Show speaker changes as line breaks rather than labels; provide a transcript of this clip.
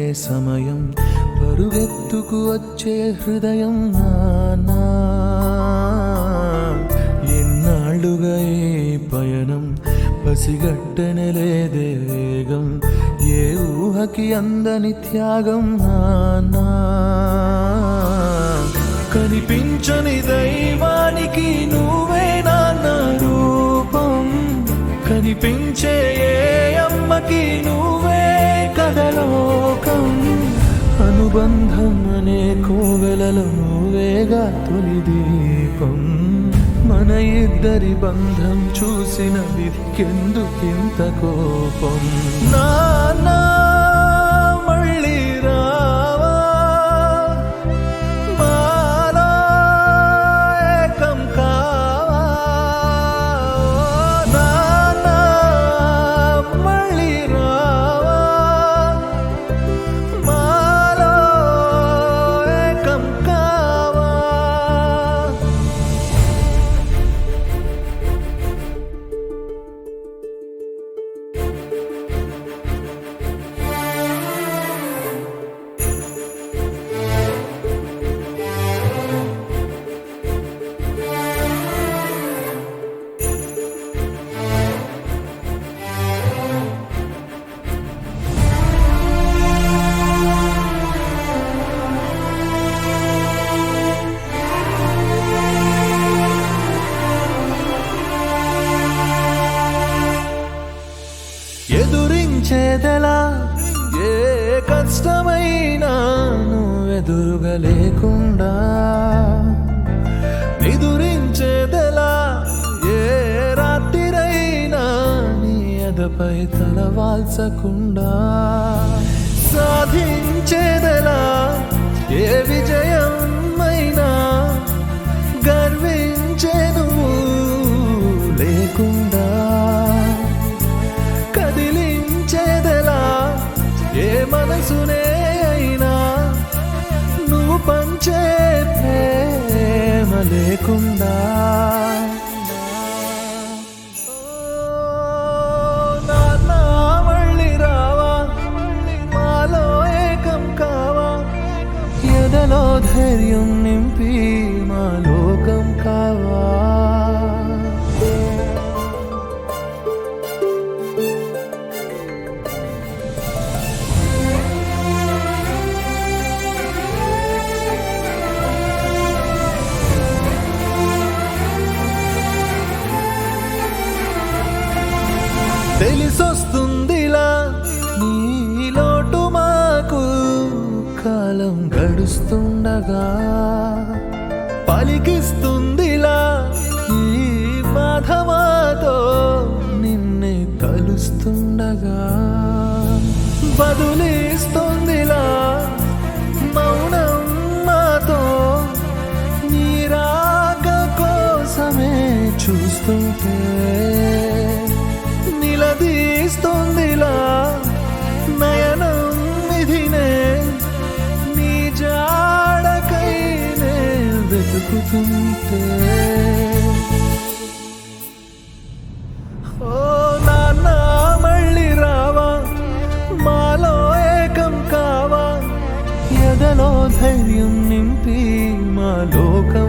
సమయం పరుగెత్తుకు వచ్చే హృదయం నానా ఎన్నాళ్ళుగా ఈ పయనం పసిగట్టనలేదే వేగం ఏ ఊహకి అందని త్యాగం నానా కనిపించని దైవానికి నువ్వే నాన్న రూపం కనిపించే ఏ అమ్మకి నువ్వే కదలోకం అనుబంధం అనే కోవెలలో నువ్వేగా తొలి దీపం మన ఇద్దరి బంధం చూసిన వికెందుకింత కోపం నానా మళ్ళీ రావా మాలో ఏకం కావా నానా మళ్ళీ రావా మాలో ఏకం కావా ఎదురించేదెలా ఏ కష్టమైనా నువ్వెదురుగా లేకుండా ఎదురించేదెలా ఏ రాత్రిరైనా నీ ఎదపై తలవాల్చకుండా సాధించేదెలా ఏ విజయం అయినా గర్వించే నువ్వు లేకుండా కదిలించేదెలా ఏ మనసునే అయినా నువ్వు పంచే ప్రేమ లేకుండా నాన్న మళ్ళీ రావా మాలో ఏకం కావా ఎదలో ధైర్యం నింపి మా లోకం కావా తెలిసొస్తుందిలా నీ లోటు మాకు కాలం గడుస్తుండగా పలికిస్తుందిలా ఈ బాధ మాతో నిన్నే కలుస్తుండగా బదులిస్తుందిలా మౌనం మాతో నీ రాక కోసమే చూస్తుంటే నిలదీస్తుందిలా నయనం ఇదినే నీ జాడకైనే వెతుకుతుంటే ఓ నాన్న మళ్ళీ రావా మాలో ఏకం కావా ఎదలో ధైర్యం నింపి మా లోకం